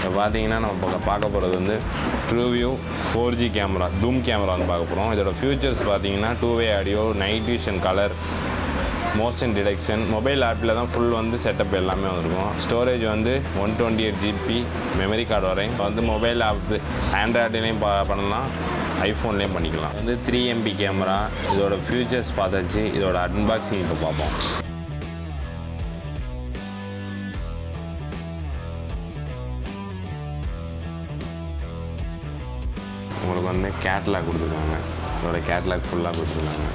இப்போ பார்த்தீங்கன்னா நம்ம பக்க- பார்க்க போகிறது வந்து TrueView four G camera dome camera வந்து பார்க்க போகிறோம் இதோட ஃபியூச்சர்ஸ் பார்த்தீங்கன்னா two way audio night vision colour motion detection mobile ஆப்பில் தான் ஃபுல் வந்து செட்டப் எல்லாமே வந்திருக்கும் ஸ்டோரேஜ் வந்து one twenty eight GB memory card வரையும் இப்போ வந்து மொபைல் ஆப் ஆண்ட்ராய்டுலேயும் ப பண்ணலாம் ஐஃபோன்லேயும் பண்ணிக்கலாம் வந்து த்ரீ எம்பி கேமரா இதோட ஃபியூச்சர்ஸ் பார்த்தாச்சு இதோட அன்பாக்சிங் இப்போ பார்ப்போம் உங்களுக்கு வந்து கேட்லாக் கொடுத்துருக்காங்க இதோட கேட்லாக் ஃபுல்லாக கொடுத்துருக்காங்க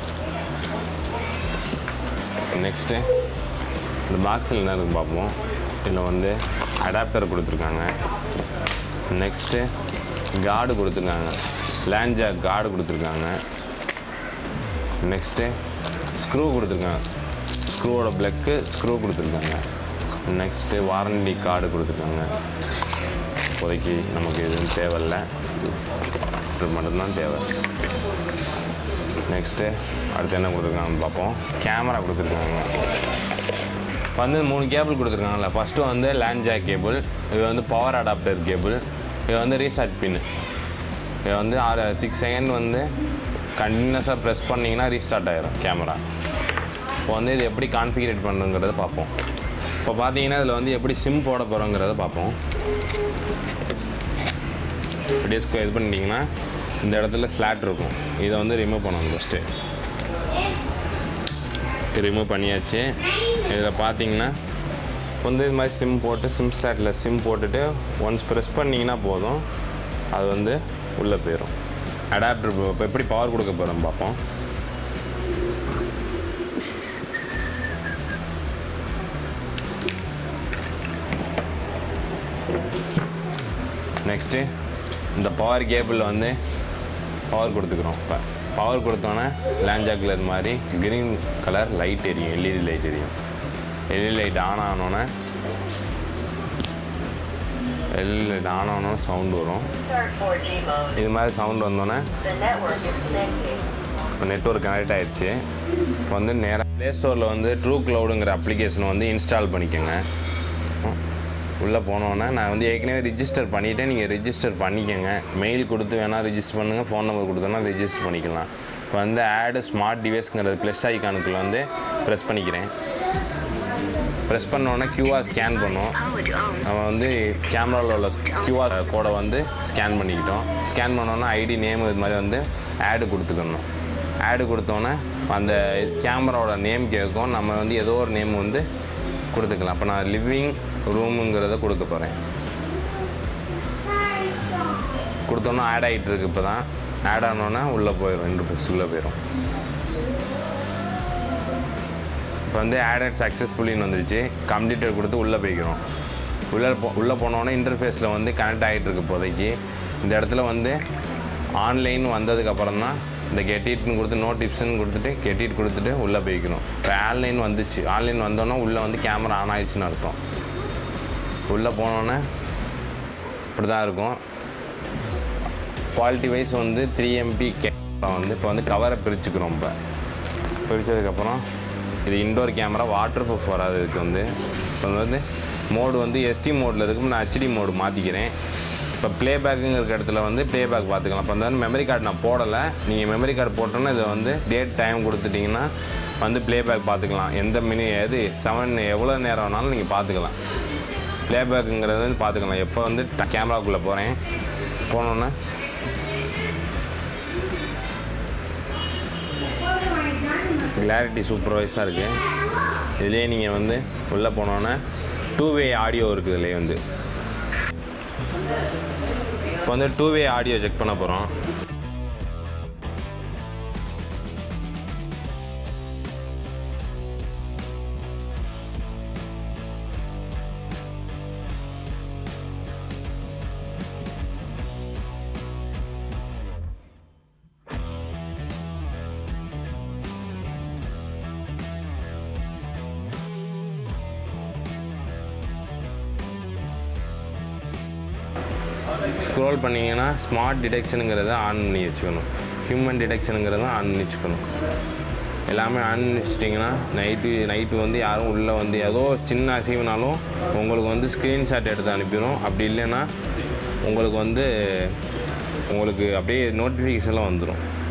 நெக்ஸ்ட்டு இந்த பாக்ஸில் என்ன இருக்குன்னு பார்ப்போம் இதில் வந்து அடாப்டர் கொடுத்துருக்காங்க நெக்ஸ்ட்டு கார்டு கொடுத்துருக்காங்க லேண்ட்ஜா கார்டு கொடுத்துருக்காங்க நெக்ஸ்ட்டு ஸ்க்ரூ கொடுத்துருக்காங்க ஸ்க்ரூவோட ப்ளக்கு ஸ்க்ரூ கொடுத்துருக்காங்க நெக்ஸ்ட்டு வாரண்டி கார்டு கொடுத்துருக்காங்க இப்போதைக்கு நமக்கு எதுவும் தேவையில்ல இது மட்டும்தான் தேவை நெக்ஸ்ட்டு அடுத்து என்ன கொடுத்துருக்காங்கன்னு பார்ப்போம் கேமரா கொடுத்துருக்காங்க இப்போ வந்து மூணு கேபிள் கொடுத்துருக்காங்கல்ல ஃபஸ்ட்டு வந்து லேண்ட் ஜாக் கேபிள் இது வந்து பவர் அடாப்டர் கேபிள் இது வந்து ரீசார்ஜ் பின்னு இது வந்து ஆறு சிக்ஸ் செகண்ட் வந்து கண்டினியூஸாக ப்ரெஸ் பண்ணிங்கன்னா ரீஸ்டார்ட் ஆயிரும் கேமரா இப்போ வந்து இது எப்படி கான்ஃபிகரேட் பண்ணுங்கிறத பார்ப்போம் இப்போ பார்த்தீங்கன்னா இதில் வந்து எப்படி சிம் போட போகிறோங்கிறத பார்ப்போம் அப்படியே ஸ்கொ- இது பண்ணிட்டீங்கன்னா இந்த இடத்துல ஸ்லாட் இருக்கும் இதை வந்து ரிமூவ் பண்ணணும் ஃபஸ்ட்டு ரிமூவ் பண்ணியாச்சு இதில் பார்த்தீங்கன்னா வந்து இது மாதிரி சிம் போட்டு சிம் ஸ்லாட்டில் சிம் போட்டுட்டு ஒன்ஸ் ப்ரெஸ் பண்ணிங்கன்னா போதும் அது வந்து உள்ளே போயிடும் அடாப்டர் இப்போ எப்படி பவர் கொடுக்க போகிறோம் பார்ப்போம் நெக்ஸ்ட்டு இந்த பவர் கேபிள் வந்து பவர் கொடுத்துக்குறோம் இப்போ பவர் கொடுத்தோன்னே லேஞ்சாக்கில் இது மாதிரி க்ரீன் கலர் லைட் எரியும் எல்இடி லைட் எரியும் எல்இடி லைட் ஆன் ஆனோன்னே எல்இடி லைட் ஆன் ஆனோன்னே சவுண்ட் வரும் Start 4G mode. இது மாதிரி சவுண்ட் வந்தோன்னே The network is connected. இப்போ நெட்ஒர்க் கனெக்ட் ஆயிடுச்சு இப்போ வந்து நேராக ப்ளே ஸ்டோரில் வந்து ட்ரூ க்ளவுடுங்கிற அப்ளிகேஷனை வந்து இன்ஸ்டால் பண்ணிக்கோங்க உள்ளே போனோன்னே நான் வந்து ஏற்கனவே ரிஜிஸ்டர் பண்ணிவிட்டேன் நீங்கள் ரிஜிஸ்டர் பண்ணிக்கோங்க மெயில் கொடுத்து வேணால் ரிஜிஸ்டர் பண்ணுங்கள் ஃபோன் நம்பர் கொடுத்தோன்னா ரிஜிஸ்டர் பண்ணிக்கலாம் இப்போ வந்து ஆடு ஸ்மார்ட் டிவைஸ்ங்கிறது ப்ளஸ் ஐக்கானுக்குள்ள வந்து ப்ரெஸ் பண்ணிக்கிறேன் ப்ரெஸ் பண்ணோன்னே QR ஸ்கேன் பண்ணும் நம்ம வந்து கேமராவில் உள்ள QR கோடை வந்து ஸ்கேன் பண்ணிக்கிட்டோம் ஸ்கேன் பண்ணோன்னே ஐடி நேம் இது மாதிரி வந்து ஆடு கொடுத்துக்கணும் ஆடு கொடுத்தோன்னே அந்த கேமராவோட நேம் கேட்கும் நம்ம வந்து ஏதோ ஒரு நேம் வந்து கொடுத்துக்கலாம் அப்போ நான் லிவிங் ரூமுங்கிறத கொடுக்க போகிறேன் கொடுத்தோன்னா ஆட் ஆகிட்டு இருக்கு இப்போ தான் ஆட் ஆனோன்னே உள்ளே போயிடும் இன்டர்ஃபேஸ் உள்ளே போயிடும் இப்போ வந்து ஆடட் சக்ஸஸ்ஃபுல்லின்னு வந்துருச்சு கம்ப்ளீட்டட் கொடுத்து உள்ளே போய்க்கிறோம் உள்ளே போ உள்ளே போனோடனே இன்டர்ஃபேஸில் வந்து கனெக்ட் ஆகிட்டு இருக்கு இப்போதைக்கு இந்த இடத்துல வந்து ஆன்லைன் வந்ததுக்கப்புறம் தான் இந்த கெட்டிட்னு கொடுத்து நோ டிப்ஸ்னு கொடுத்துட்டு கெட்டிட் கொடுத்துட்டு உள்ளே போய்க்கணும் இப்போ ஆன்லைன் வந்துச்சு ஆன்லைன் வந்தோன்னே உள்ளே வந்து கேமரா ஆன் ஆயிடுச்சுன்னு அர்த்தம் உள்ளே போனோன்னே இப்படி தான் இருக்கும் குவாலிட்டி வைஸ் வந்து த்ரீ எம்பி கேமரா வந்து இப்போ வந்து கவரை பிரிச்சுக்கிறோம் இப்போ பிரித்ததுக்கப்புறம் இது இன்டோர் கேமரா வாட்டர் ப்ரூஃப் வராது இதுக்கு வந்து இப்போ வந்து மோடு வந்து எஸ்டி மோடில் இருக்கும் நான் ஹெச்டி மோடு மாற்றிக்கிறேன் இப்போ ப்ளேபேக்குங்கிற இடத்துல வந்து ப்ளேபேக் பார்த்துக்கலாம் இப்போ வந்து மெமரி கார்டு நான் போடலை நீங்கள் மெமரி கார்டு போட்டோன்னா இதை வந்து டேட் டைம் கொடுத்துட்டிங்கன்னா வந்து ப்ளேபேக் பார்த்துக்கலாம் எந்த மினி எது செவன் எவ்வளோ நேரம் வேணாலும் நீங்கள் பார்த்துக்கலாம் ப்ளேபேக்குங்கிறது வந்து பார்த்துக்கலாம் எப்போ வந்து கேமராக்குள்ளே போகிறேன் போனோன்னே கிளாரிட்டி சூப்பர்வைஸாக இருக்குது இதுலேயே நீங்கள் வந்து உள்ளே போனோன்னே டூ வே ஆடியோ இருக்குது இதுலேயே வந்து இப்போ வந்து டூ வே ஆடியோ செக் பண்ண போகிறோம் ஸ்க்ரோல் பண்ணிங்கன்னா ஸ்மார்ட் டிடெக்ஷனுங்கிறத ஆன் பண்ணி வச்சுக்கணும் ஹியூமன் டிடெக்ஷனுங்கிறத ஆன் பண்ணி வச்சுக்கணும் எல்லாமே ஆன் வச்சிட்டிங்கன்னா நைட்டு நைட்டு வந்து யாரும் உள்ளே வந்து ஏதோ சின்ன அசைவுனாலும் உங்களுக்கு வந்து ஸ்க்ரீன்ஷாட் எடுத்து அனுப்பிடும் அப்படி இல்லைன்னா உங்களுக்கு வந்து உங்களுக்கு அப்படியே நோட்டிஃபிகேஷன்லாம் வந்துடும்